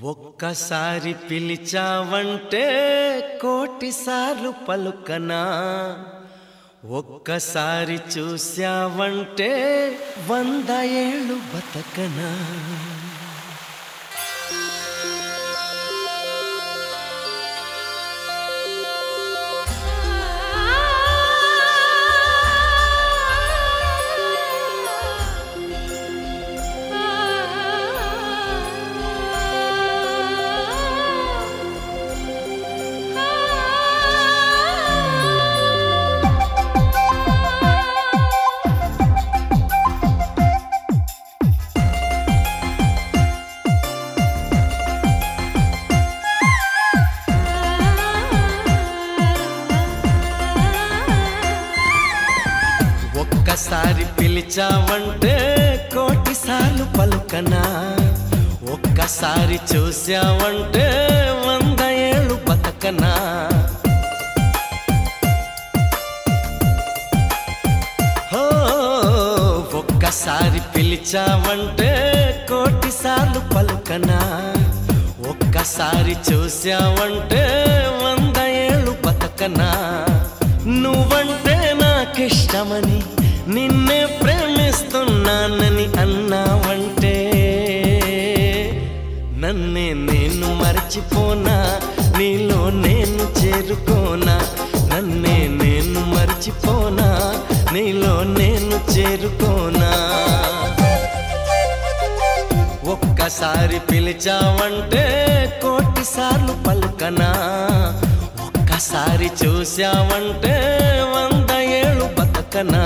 ఒక్కసారి పిలిచావంటే కోటిసార్లు పలుకనా ఒక్కసారి చూశావంటే వంద ఏళ్ళు బతకనా ఒక్కసారి పిలిచావంటే కోటిసార్లు పలుకనా ఒక్కసారి చూశావంటే వంద ఏళ్ళు బతకనా హో, ఒక్కసారి పిలిచావంటే కోటిసార్లు పలుకనా ఒక్కసారి చూశావంటే వంద ఏళ్ళు బతకనా నువ్వంటే నాకిష్టమని నిన్నే ప్రేమిస్తున్నానని అన్నావంటే నన్నే నేను మర్చిపోనా నీలో నేను చేరుకోనా నన్నే నేను మర్చిపోనా నీలో నేను చేరుకోనా ఒక్కసారి పిలిచావంటే కోటిసార్లు పలుకనా ఒక్కసారి చూశావంటే వంద ఏళ్ళు బతకనా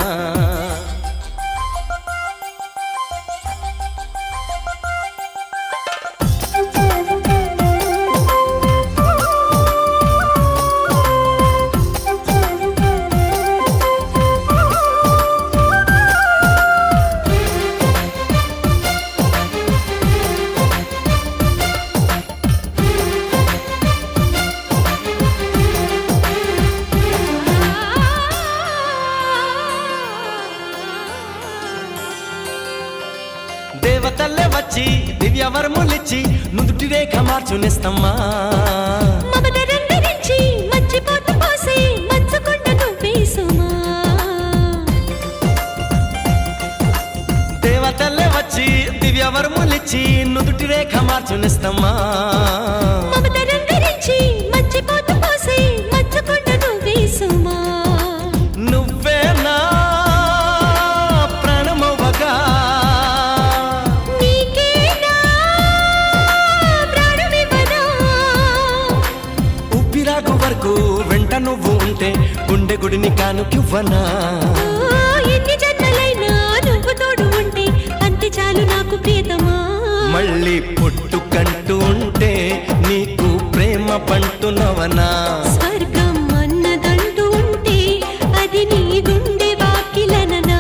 దేవతల్లే వచ్చి దివ్యవరములిచ్చి నుదుటి రేఖ మార్చునిస్తమ్మా మమత రంగరించి మర్చిపోతూ పోసి మంచుకొండ నువ్వేసుమా దేవతల్లే వచ్చి దివ్యవరములిచ్చి నుదుటి రేఖ మార్చునిస్తమ్మా మమత రంగరించి మర్చిపోతూ పోసి మంచుకొండ నువ్వేసుమా నువ్వే నా ప్రాణమవ్వగా నీకేనా ప్రాణమివ్వనా ఉప్పిరాకు వరకు వెంట నువ్వు ఉంటే గుండె గుడిని కానుకివ్వనా ఓ, ఎన్ని జన్మలైనా నువ్వు తోడు ఉంటే అంతే చాలు నాకు ప్రియతమా మళ్ళీ పుట్టుకంటూ ఉంటే నీకు ప్రేమ పంటునవనా స్వర్గం అన్నదంటూ ఉంటే అది నీ గుండె వాకిలననా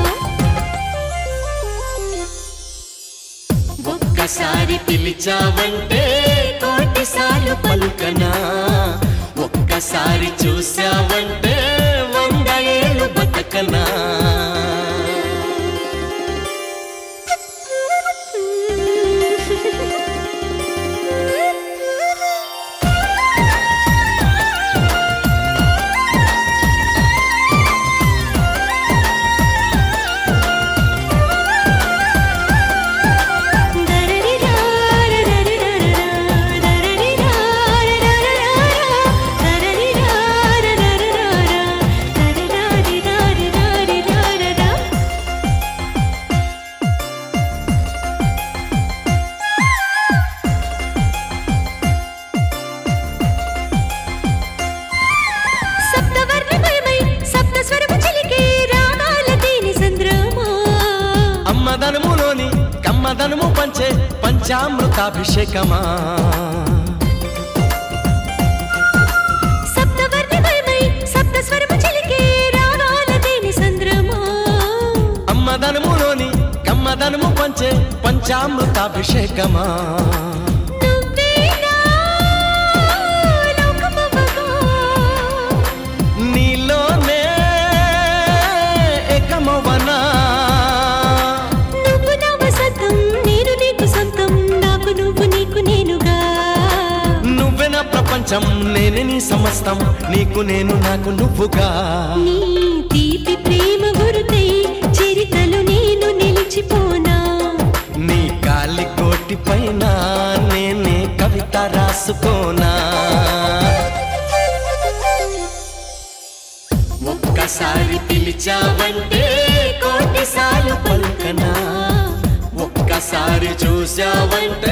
ఒక్కసారి పిలిచావంటే కోటిసార్లు పలుకనా ఒక్కసారి చూశావంటే వంద ఏళ్ళు బతకనా సప్తవర్ణమయమై సప్తస్వరము చిలికే రాగాల తేనె సంద్రమా అమ్మదనములోని కమ్మదనము పంచే పంచామృతాభిషేకమా సప్తవర్ణమయమై సప్తస్వరము చిలికే రాగాల తేనె సంద్రమా అమ్మదనములోని కమ్మదనము పంచే పంచామృతాభిషేకమా నువ్వేనా లోకమవ్వగా నీలోనే ఏకమవనా నువ్వు నా వసంతం నేను నీకు సొంతం నాకు నువ్వు నీకు నేనుగా ప్రపంచం నేనే నీ సమస్తం నీకు నేను నాకు నువ్వుగా నీ తీపి ప్రేమ గురుతై చరితలు నేను నిలిచిపోనా నీ కాలి కోటి పైన నేనే కవిత రాసుకోనా ఒక్కసారి పిలిచావంటే కోటిసార్లు పలుకనా ఒక్కసారి చూసావంటే